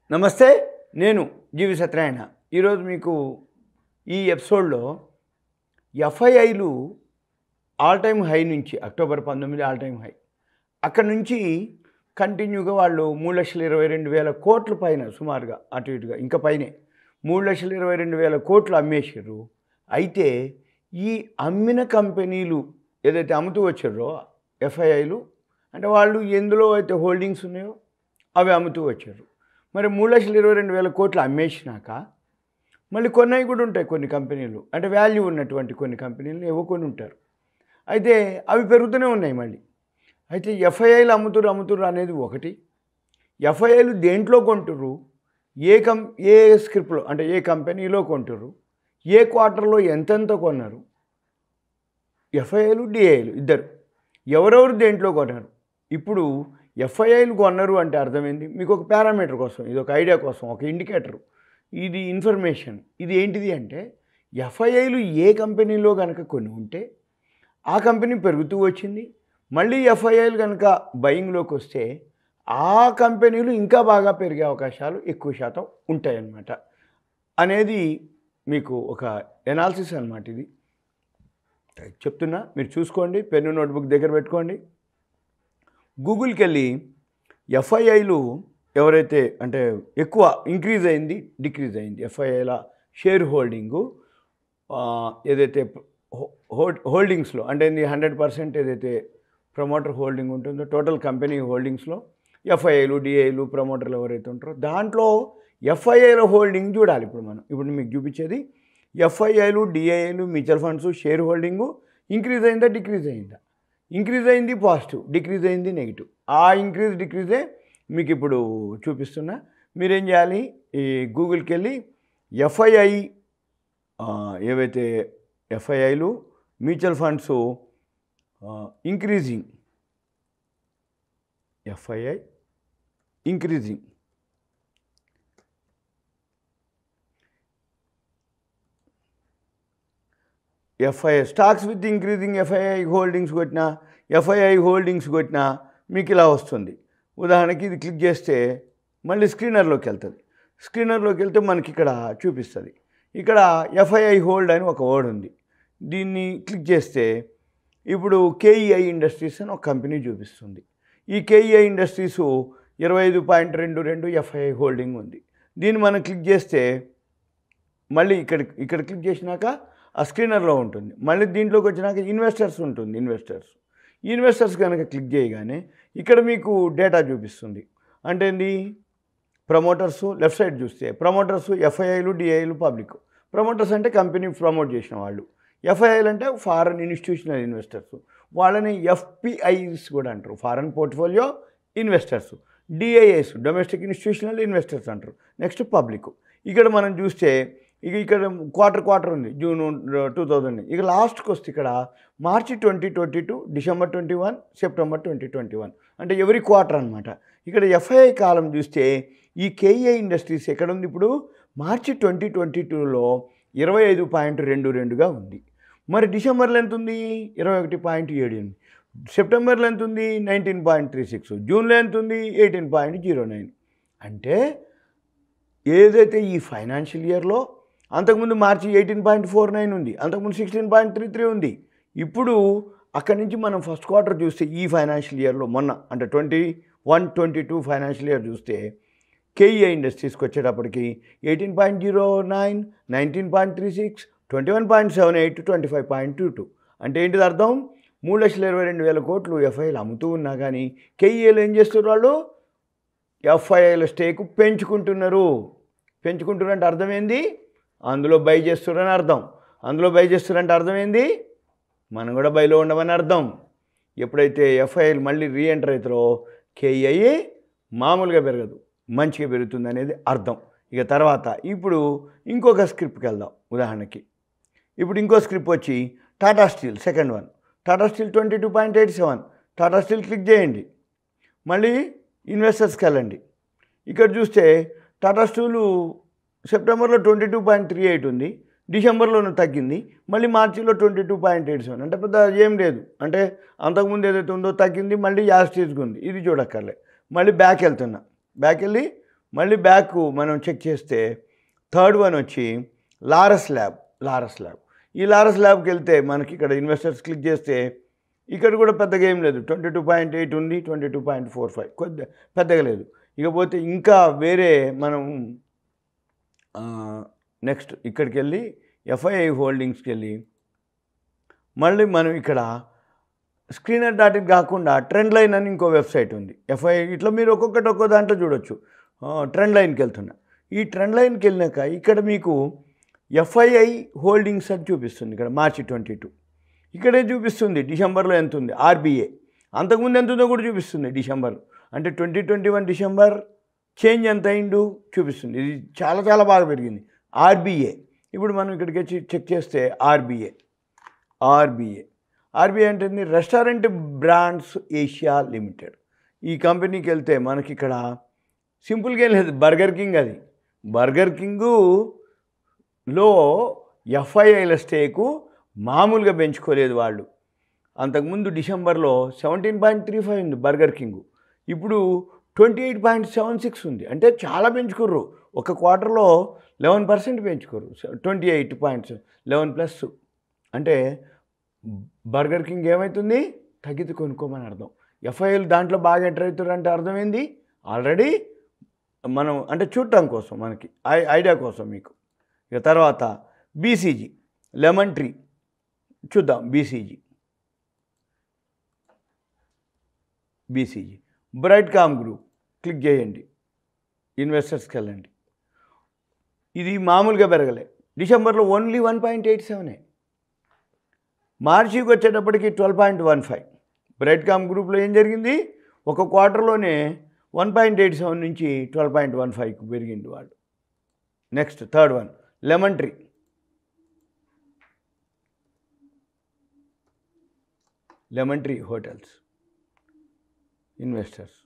నమస్తే నేను జీవి సత్యనారాయణ ఈరోజు మీకు ఈ ఎపిసోడ్లో ఎఫ్ఐఐలు ఆల్ టైమ్ హై నుంచి అక్టోబర్ పంతొమ్మిది ఆల్ టైమ్ హై అక్కడ నుంచి కంటిన్యూగా వాళ్ళు మూడు లక్షల ఇరవై రెండు వేల కోట్ల పైన సుమారుగా అటు ఇటుగా ఇంకా పైనే మూడు లక్షల ఇరవై రెండు వేల కోట్లు అమ్మేసారు అయితే ఈ అమ్మిన కంపెనీలు ఏదైతే అమ్ముతూ వచ్చారో ఎఫ్ఐఐలు అంటే వాళ్ళు ఎందులో అయితే హోల్డింగ్స్ ఉన్నాయో అవి అమ్ముతూ వచ్చారు మరి మూడు లక్షల ఇరవై రెండు వేల కోట్లు అమ్మేసినాక మళ్ళీ కొన్నవి కూడా ఉంటాయి కొన్ని కంపెనీలు అంటే వాల్యూ ఉన్నటువంటి కొన్ని కంపెనీలు ఏవో కొన్ని ఉంటారు అయితే అవి పెరుగుతూనే ఉన్నాయి మళ్ళీ అయితే ఎఫ్ఐఐలు అమ్ముతురు అమ్ముతురు అనేది ఒకటి ఎఫ్ఐఐలు దేంట్లో కొంటురు ఏ కం ఏ స్క్రిప్ట్లో అంటే ఏ కంపెనీలో కొంటురు ఏ క్వార్టర్లో ఎంతెంత కొన్నారు ఎఫ్ఐఐలు డిఐలు ఇద్దరు ఎవరెవరు దేంట్లో కొన్నారు ఇప్పుడు ఎఫ్ఐఐలు కొన్నారు అంటే అర్థమైంది మీకు ఒక పారామీటర్ కోసం ఇది ఒక ఐడియా కోసం ఒక ఇండికేటర్ ఇది ఇన్ఫర్మేషన్ ఇది ఏంటిది అంటే ఎఫ్ఐఐలు ఏ కంపెనీలో కనుక కొన్ని ఉంటే ఆ కంపెనీ పెరుగుతూ వచ్చింది మళ్ళీ ఎఫ్ఐఐలు కనుక బయింగ్లోకి వస్తే ఆ కంపెనీలు ఇంకా బాగా పెరిగే అవకాశాలు ఎక్కువ శాతం ఉంటాయన్నమాట అనేది మీకు ఒక ఎనాలిసిస్ అనమాట ఇది చెప్తున్నా మీరు చూసుకోండి పెన్ను నోట్బుక్ దగ్గర పెట్టుకోండి గూగుల్కి వెళ్ళి ఎఫ్ఐఐలు ఎవరైతే అంటే ఎక్కువ ఇంక్రీజ్ అయింది డిక్రీజ్ అయింది ఎఫ్ఐఐల షేర్ హోల్డింగు ఆ, ఏదైతే హో- హో- హోల్డింగ్స్లో అంటే హండ్రెడ్ పర్సెంట్ ఏదైతే ప్రమోటర్ హోల్డింగ్ ఉంటుందో టోటల్ కంపెనీ హోల్డింగ్స్లో ఎఫ్ఐఐలు డిఐలు ప్రమోటర్లు ఎవరైతే ఉంటారో దాంట్లో ఎఫ్ఐఐల హోల్డింగ్ చూడాలి ఇప్పుడు మనం ఇప్పుడు మీకు చూపించేది ఎఫ్ఐఐలు డిఐలు mutual funds share holding increase అయిందా డిక్రీజ్ అయిందా ఇంక్రీజ్ అయింది పాజిటివ్ డిక్రీజ్ అయింది నెగిటివ్ ఆ ఇంక్రీజ్ డిక్రీజే మీకు ఇప్పుడు చూపిస్తున్నా మీరేం చేయాలి ఈ గూగుల్కి వెళ్ళి ఎఫ్ఐఐ ఆ, ఏవైతే ఎఫ్ఐఐలు mutual funds increasing FII increasing FII stocks with increasing FII holdings కొట్టినా ఎఫ్ఐఐ హోల్డింగ్స్ కొట్టినా మీకు ఇలా వస్తుంది ఉదాహరణకి ఇది క్లిక్ చేస్తే మళ్ళీ స్క్రీనర్లోకి వెళ్తుంది స్క్రీనర్లోకి వెళ్తే మనకి ఇక్కడ చూపిస్తుంది ఇక్కడ ఎఫ్ఐఐ హోల్డ్ అని ఒక వర్డ్ ఉంది దీన్ని క్లిక్ చేస్తే ఇప్పుడు కేఈఐ ఇండస్ట్రీస్ అని ఒక కంపెనీ చూపిస్తుంది ఈ కేఈఐ ఇండస్ట్రీస్ ఇరవై ఐదు పాయింట్ రెండు రెండు ఎఫ్ఐఐ హోల్డింగ్ ఉంది దీన్ని మనం క్లిక్ చేస్తే మళ్ళీ ఇక్కడ ఇక్కడ క్లిక్ చేసినాక ఆ స్క్రీనర్లో ఉంటుంది మళ్ళీ దీంట్లోకి వచ్చినాక ఇన్వెస్టర్స్ ఉంటుంది ఇన్వెస్టర్స్ ఇన్వెస్టర్స్ కనుక క్లిక్ చేయగానే ఇక్కడ మీకు డేటా చూపిస్తుంది అంటే ఏంది ప్రమోటర్స్ లెఫ్ట్ సైడ్ చూస్తే ప్రమోటర్స్ ఎఫ్ఐఐలు డిఐలు పబ్లిక్ ప్రమోటర్స్ అంటే కంపెనీ ప్రమోట్ చేసిన వాళ్ళు ఎఫ్ఐఐలు అంటే ఫారెన్ ఇన్స్టిట్యూషనల్ ఇన్వెస్టర్స్ వాళ్ళని ఎఫ్పిఐస్ కూడా అంటారు foreign portfolio investors DIs domestic institutional investors అంటారు నెక్స్ట్ పబ్లిక్ ఇక్కడ మనం చూస్తే ఇక ఇక్కడ క్వార్టర్ క్వార్టర్ ఉంది జూన్ టూ థౌజండ్ ఇక లాస్ట్కి వస్తే ఇక్కడ March twenty twenty two December twenty one September twenty twenty one అంటే ఎవరి క్వార్టర్ అనమాట ఇక్కడ ఎఫ్ఐఐ కాలం చూస్తే ఈ కేఈఐ ఇండస్ట్రీస్ ఎక్కడ ఉంది ఇప్పుడు మార్చి ట్వంటీ ట్వంటీ టూలో ఇరవై ఐదు పాయింట్ రెండు రెండుగా ఉంది మరి డిసెంబర్లో ఎంత ఉంది ఇరవై ఒకటి పాయింట్ ఏడు ఎనిమిది సెప్టెంబర్లో ఎంత ఉంది నైన్టీన్ పాయింట్ త్రీ సిక్స్ జూన్లో ఎంత ఉంది ఎయిటీన్ పాయింట్ జీరో నైన్ అంటే ఏదైతే ఈ ఫైనాన్షియల్ ఇయర్లో అంతకుముందు March eighteen point four nine ఉంది అంతకుముందు సిక్స్టీన్ పాయింట్ త్రీ త్రీ ఉంది ఇప్పుడు అక్కడి నుంచి మనం ఫస్ట్ క్వార్టర్ చూస్తే ఈ ఫైనాన్షియల్ ఇయర్లో మొన్న అంటే twenty one twenty two financial year చూస్తే కేఈఐ ఇండస్ట్రీస్కి వచ్చేటప్పటికి eighteen point zero nine nineteen point three six twenty one point seven eight twenty five point two two అంటే ఏంటిది అర్థం మూడు లక్షల ఇరవై రెండు వేల కోట్లు ఎఫ్ఐలు అమ్ముతూ ఉన్నా కానీ కేఈఏలు ఏం చేస్తున్నారు వాళ్ళు ఎఫ్ఐఐల స్టేక్ పెంచుకుంటున్నారు పెంచుకుంటున్నారంటే అర్థమైంది అందులో బై చేస్తున్నారని అర్థం అందులో బై చేస్తున్నారంటే అర్థమైంది మనం కూడా బైలో ఉండమని అర్థం ఎప్పుడైతే ఎఫ్ఐఐలు మళ్ళీ రీఎంటర్ అవుతారో కేఐ మామూలుగా పెరగదు మంచిగా పెరుగుతుంది అనేది అర్థం ఇక తర్వాత ఇప్పుడు ఇంకొక స్క్రిప్ట్కి వెళ్దాం ఉదాహరణకి ఇప్పుడు ఇంకో స్క్రిప్ట్ వచ్చి Tata Steel second one Tata Steel twenty two point eight seven Tata Steel click చేయండి మళ్ళీ ఇన్వెస్టర్స్కి వెళ్ళండి ఇక్కడ చూస్తే టాటా స్టీలు సెప్టెంబర్లో twenty two point three eight ఉంది డిసెంబర్లోనూ తగ్గింది మళ్ళీ మార్చిలో twenty two point eight seven అంటే పెద్ద ఏం లేదు అంటే అంతకుముందు ఏదైతే ఉందో తగ్గింది మళ్ళీ యాస్టేజ్గా ఉంది ఇది చూడక్కర్లే మళ్ళీ బ్యాక్ వెళ్తున్నా బ్యాక్ వెళ్ళి మళ్ళీ బ్యాక్ మనం చెక్ చేస్తే థర్డ్ వన్ వచ్చి లారస్ ల్యాబ్ లారస్ ల్యాబ్ ఈ లారస్ ల్యాబ్కి వెళ్తే మనకి ఇక్కడ ఇన్వెస్టర్స్ క్లిక్ చేస్తే ఇక్కడ కూడా పెద్దగా ఏం లేదు ట్వంటీ టూ పాయింట్ ఎయిట్ ఉంది twenty two point four five కొద్ది పెద్దగా లేదు ఇకపోతే ఇంకా వేరే మనం నెక్స్ట్ ఇక్కడికి వెళ్ళి ఎఫ్ఐఐ హోల్డింగ్స్కి వెళ్ళి మళ్ళీ మనం ఇక్కడ స్క్రీనర్ డాట్ ఇన్ కాకుండా ట్రెండ్ లైన్ అని ఇంకో వెబ్సైట్ ఉంది ఎఫ్ఐ ఇట్లా మీరు ఒక్కొక్కటి ఒక్కో దాంట్లో చూడొచ్చు ట్రెండ్ లైన్కి వెళ్తున్నా ఈ ట్రెండ్ లైన్కి వెళ్ళినాక ఇక్కడ మీకు ఎఫ్ఐఐ హోల్డింగ్స్ అని చూపిస్తుంది ఇక్కడ మార్చి ట్వంటీ టూ ఇక్కడే చూపిస్తుంది డిసెంబర్లో ఎంత ఉంది ఆర్బీఏ అంతకుముందు ఎంత ఉందో కూడా చూపిస్తుంది డిసెంబర్ అంటే twenty twenty one December change ఎంత అయిండు చూపిస్తుంది ఇది చాలా చాలా బాగా పెరిగింది ఆర్బీఏ ఇప్పుడు మనం ఇక్కడికి వచ్చి చెక్ చేస్తే ఆర్బీఏ ఆర్బీఏ ఆర్బీఐ అంటే ఏంది? రెస్టారెంట్ బ్రాండ్స్ ఏషియా లిమిటెడ్ ఈ కంపెనీకి వెళ్తే మనకి ఇక్కడ సింపుల్గా ఏం లేదు బర్గర్ కింగ్ అది బర్గర్ కింగులో ఎఫ్ఐఐల స్టేకు మామూలుగా పెంచుకోలేదు వాళ్ళు అంతకుముందు డిసెంబర్లో సెవెంటీన్ పాయింట్ త్రీ ఫైవ్ ఉంది బర్గర్ కింగ్ ఇప్పుడు twenty eight point seven six ఉంది అంటే చాలా పెంచుకుర్రు ఒక క్వార్టర్లో లెవెన్ పర్సెంట్ పెంచుకోరు twenty eight points eleven plus అంటే బర్గర్ కింగ్ ఏమవుతుంది తగ్గితే కొనుక్కోమని అర్థం ఎఫ్ఐఎల్ దాంట్లో బాగా ఎంటర్ అవుతారు అంటే అర్థం ఏంది ఆల్రెడీ మనం అంటే చూడటం కోసం మనకి ఐ- ఐడియా కోసం మీకు ఇక తర్వాత బీసీజీ లెమన్ ట్రీ చూద్దాం BCG BCG bright com group click చేయండి ఇన్వెస్టర్స్కి వెళ్ళండి ఇది మామూలుగా పెరగలే డిసెంబర్లో ఓన్లీ వన్ పాయింట్ ఎయిట్ సెవెనే మార్చికి వచ్చేటప్పటికి twelve point one five bright com గ్రూప్లో ఏం జరిగింది ఒక క్వార్టర్లోనే వన్ పాయింట్ ఎయిట్ సెవెన్ నుంచి ట్వెల్వ్ పాయింట్ వన్ ఫైవ్కి పెరిగింది వాడు next third one lemon tree lemon tree hotels investors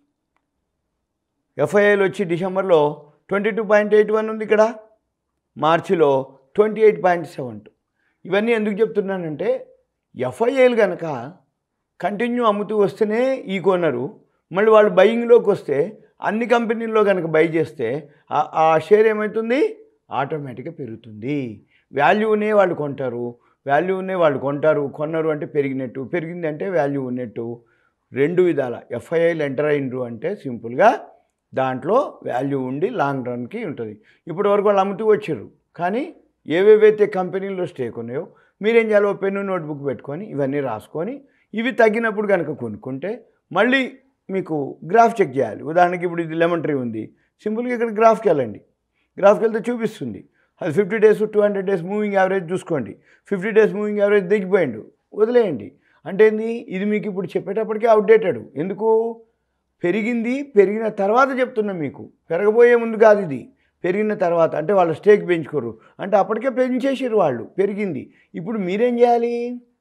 ఎఫ్ఐఐలు వచ్చి డిసెంబర్లో twenty two point eight one ఉంది ఇక్కడ మార్చిలో twenty eight point seven two ఇవన్నీ ఎందుకు చెప్తున్నానంటే ఎఫ్ఐఐలు కనుక కంటిన్యూ అమ్ముతూ వస్తేనే ఈ కొనరు మళ్ళీ వాళ్ళు బయింగ్లోకి వస్తే అన్ని కంపెనీల్లో కనుక బై చేస్తే ఆ- ఆ షేర్ ఏమవుతుంది ఆటోమేటిక్గా పెరుగుతుంది వాల్యూనే వాళ్ళు కొంటారు వాల్యూనే వాళ్ళు కొంటారు కొన్నారు అంటే పెరిగినట్టు పెరిగింది అంటే వాల్యూ ఉన్నట్టు రెండు విధాల ఎఫ్ఐఐలు ఎంటర్ అయినరు అంటే సింపుల్గా దాంట్లో వాల్యూ ఉండి లాంగ్ రన్కి ఉంటుంది ఇప్పటి వరకు వాళ్ళు అమ్ముతూ వచ్చారు కానీ ఏవేవైతే కంపెనీల్లో స్టేక్ ఉన్నాయో మీరేం చేయాలి ఓ పెన్ను నోట్బుక్ పెట్టుకొని ఇవన్నీ రాసుకొని ఇవి తగ్గినప్పుడు కనుక కొనుక్కుంటే మళ్ళీ మీకు గ్రాఫ్ చెక్ చేయాలి ఉదాహరణకి ఇప్పుడు ఇది లెమన్ ట్రీ ఉంది సింపుల్గా ఇక్కడ గ్రాఫ్కి వెళ్ళండి గ్రాఫ్కి వెళ్తే చూపిస్తుంది అది fifty days two hundred days moving average చూసుకోండి ఫిఫ్టీ డేస్ మూవింగ్ యావరేజ్ దిగిపోయిండు వదిలేయండి అంటే ఏంది ఇది మీకు ఇప్పుడు చెప్పేటప్పటికే అవుట్డేటెడ్ ఎందుకు పెరిగింది పెరిగిన తర్వాత చెప్తున్నా మీకు పెరగబోయే ముందు కాదు ఇది పెరిగిన తర్వాత అంటే వాళ్ళ స్టేక్ పెంచుకోరు అంటే అప్పటికే పెంచేసారు వాళ్ళు పెరిగింది ఇప్పుడు మీరేం చేయాలి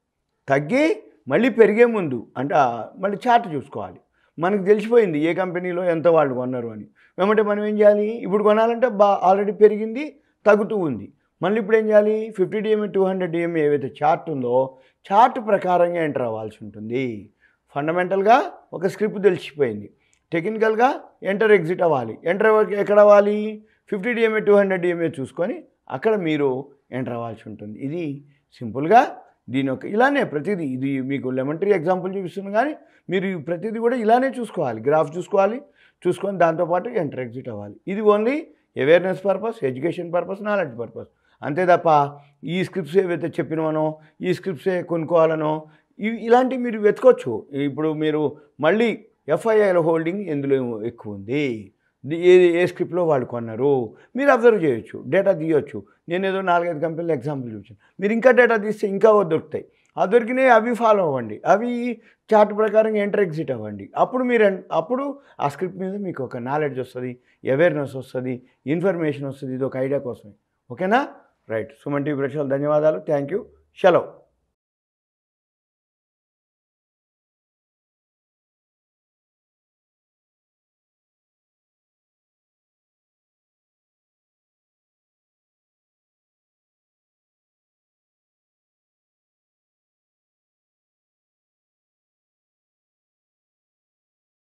తగ్గి మళ్ళీ పెరిగే ముందు అంటే ఆ మళ్ళీ చార్ట్ చూసుకోవాలి మనకు తెలిసిపోయింది ఏ కంపెనీలో ఎంత వాళ్ళు కొన్నారు అని ఏమంటే మనం ఏం చేయాలి ఇప్పుడు కొనాలంటే బా ఆల్రెడీ పెరిగింది తగ్గుతూ ఉంది మళ్ళీ ఇప్పుడు ఏం చేయాలి fifty DMA two hundred DMA ఏవైతే చార్ట్ ఉందో చార్ట్ ప్రకారంగా ఎంటర్ అవ్వాల్సి ఉంటుంది ఫండమెంటల్గా ఒక స్క్రిప్ట్ తెలిసిపోయింది టెక్నికల్గా ఎంటర్ ఎగ్జిట్ అవ్వాలి ఎంటర్ ఎక్కడ అవ్వాలి fifty DMA two hundred DMA చూసుకొని అక్కడ మీరు ఎంటర్ అవ్వాల్సి ఉంటుంది ఇది సింపుల్గా దీని యొక్క ఇలానే ప్రతిదీ ఇది మీకు లెమన్ ట్రీ ఎగ్జాంపుల్ చూపిస్తుంది కానీ మీరు ఈ ప్రతిదీ కూడా ఇలానే చూసుకోవాలి గ్రాఫ్ చూసుకోవాలి చూసుకొని దాంతోపాటు ఎంటర్ ఎగ్జిట్ అవ్వాలి ఇది only awareness purpose education purpose knowledge purpose అంతే తప్ప ఈ స్క్రిప్ట్స్ ఏవైతే చెప్పినవనో ఈ స్క్రిప్ట్సే కొనుక్కోవాలనో ఇవి ఇలాంటివి మీరు వెతకొచ్చు ఇప్పుడు మీరు మళ్ళీ ఎఫ్ఐఐల హోల్డింగ్ ఎందులో ఎక్కువ ఉంది ది- ఏ ఏ స్క్రిప్ట్లో వాళ్ళు కొన్నారు మీరు అబ్జర్వ్ చేయొచ్చు డేటా తీయొచ్చు నేను ఏదో నాలుగైదు కంపెనీలు ఎగ్జాంపుల్ చూపించాను మీరు ఇంకా డేటా తీస్తే ఇంకా దొరుకుతాయి ఆ దొరికినాయి అవి ఫాలో అవ్వండి అవి చార్ట్ ప్రకారం ఎంటర్ ఎగ్జిట్ అవ్వండి అప్పుడు మీరు ఎన్- అప్పుడు ఆ స్క్రిప్ట్ మీద మీకు ఒక నాలెడ్జ్ వస్తుంది అవేర్నెస్ వస్తుంది ఇన్ఫర్మేషన్ వస్తుంది ఇది ఒక ఐడియా కోసమే ఓకేనా రైట్ సుమన్ టీవీ ప్రేక్షకులు ధన్యవాదాలు థ్యాంక్ యూ సెలవు